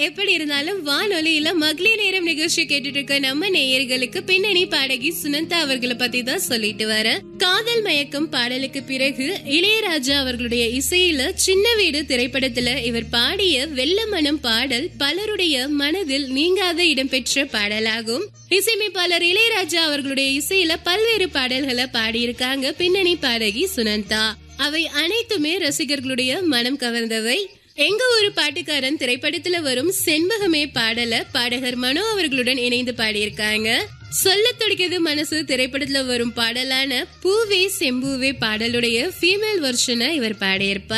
எப்படி இருந்தாலும் வானொலியில மகளிர் நேரம் நிகழ்ச்சி கேட்டுட்டு இருக்க நம்ம நேயர்களுக்கு பின்னணி பாடகி சுனந்தா அவர்களை பத்தி தான் சொல்லிட்டு வரேன் காதல் மயக்கம் பாடலுக்கு பிறகு இளையராஜா அவர்களுடைய இசையில சின்ன வீடு திரைப்படத்துல இவர் பாடிய வெள்ள மனம் பாடல் பலருடைய மனதில் நீங்காத இடம்பெற்ற பாடலாகும் இசையமைப்பாளர் இளையராஜா அவர்களுடைய இசையில பல்வேறு பாடல்களை பாடியிருக்காங்க பின்னணி பாடகி சுனந்தா அவை அனைத்துமே ரசிகர்களுடைய மனம் கவர்ந்தவை எங்க ஒரு பாட்டுக்காரன் திரைப்படத்துல வரும் செண்பகமே பாடல பாடகர் மனோ அவர்களுடன் இணைந்து பாடியிருக்காங்க சொல்ல துடிக்கிறது மனசு திரைப்படத்துல வரும் பாடலான பூவே செம்பூவே பாடலுடைய ஃபீமேல் வெர்ஷனை இவர் பாடியிருப்பார்